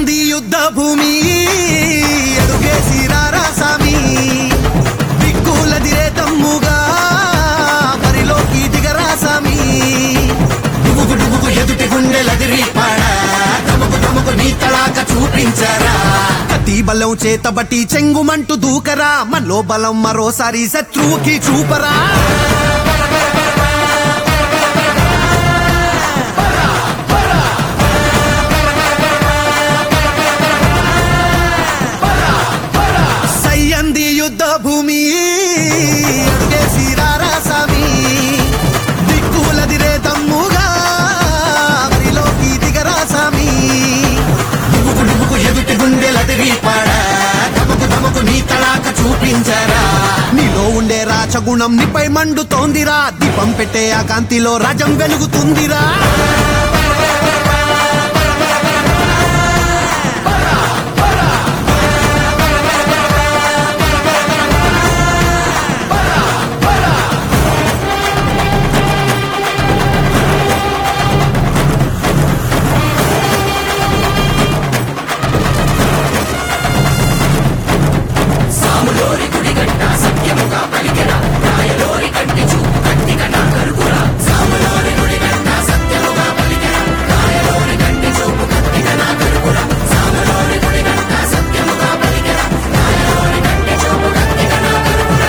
సయ్యంది యుద్ధ భూమి అడుగేసి రారా సామి దిక్కులదిరే తమ్ముగా బరిలోకి దిగరా సామి డుబుకు డుబుకు ఎదుటి గుండెలదిరి పాడా తమకు తమకు నీ తలాక చూపించరా కత్తి బలం చేతబట్టి చెంగుమంటూ దూకరా మనలో బలం మరోసారి శత్రువుకి చూపరా సయ్యంది యుద్ధ భూమి అడుగేసి రారా సామి దిక్కులదిరే దమ్ముగా వరిలోకి దిగరా సామి డుబుకు డుబుకు ఎదుటి గుండెలదిరి పాడా తమకు తమకు నీ తలాక చూపించరా నీలో ఉండే రాచగుణం నీపై మండుతోందిరా దీపం పెట్టే ఆ కాంతిలో రాజం వెలుగుతుందిరా సాములోరి గుడిగంట సత్యముగా పలికెరా రాయలోరి కంటి చూపు కత్తిక నా కరుగురా సాములోరి గుడిగంట సత్యముగా పలికెరా రాయలోరి కంటి చూపు కత్తిక నా కరుగురా సాములోరి గుడిగంట సత్యముగా పలికెరా రాయలోరి కంటి చూపు కత్తిక నా కరుగురా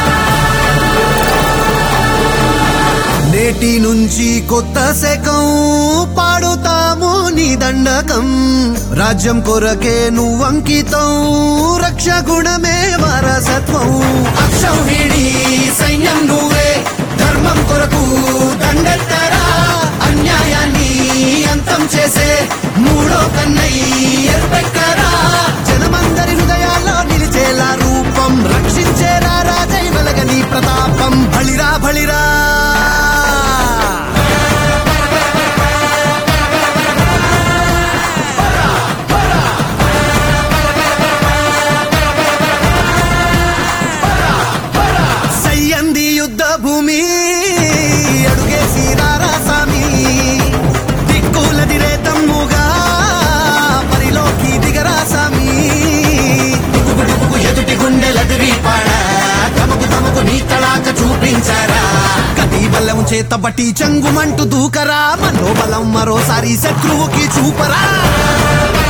నేటి నుంచి కొత్త శకం పాడుతాము నీ దండకం రాజ్యం కొరకే నువ్వంకితం రక్షగుణమే వారసత్వం అక్షం వీడి సైన్యం నువ్వే ధర్మం కొరకు దండెత్తరా అన్యాయాన్ని అంతం చేసే మూడో కన్నై ఎర్పెక్కరా జనమందరి హృదయాల్లో నిలిచేలా రూపం రక్షించేరా రాజై వెలగని ప్రతాపం బలిరా బలిరా సయ్యంది యుద్ధ భూమి అడుగేసి రారా సామి దిక్కులదిరే తమ్ముగా పరిలోకి దిగరా సామి డుబుకు డుబుకు ఎదుటి గుండెలదిరి పాడా తమకు తమకు నీ తలాక చూపించరా కటి బలం చేతబట్టి చెంగుమంటూ దూకరా మనో బలం మరోసారి శత్రువుకి చూపరా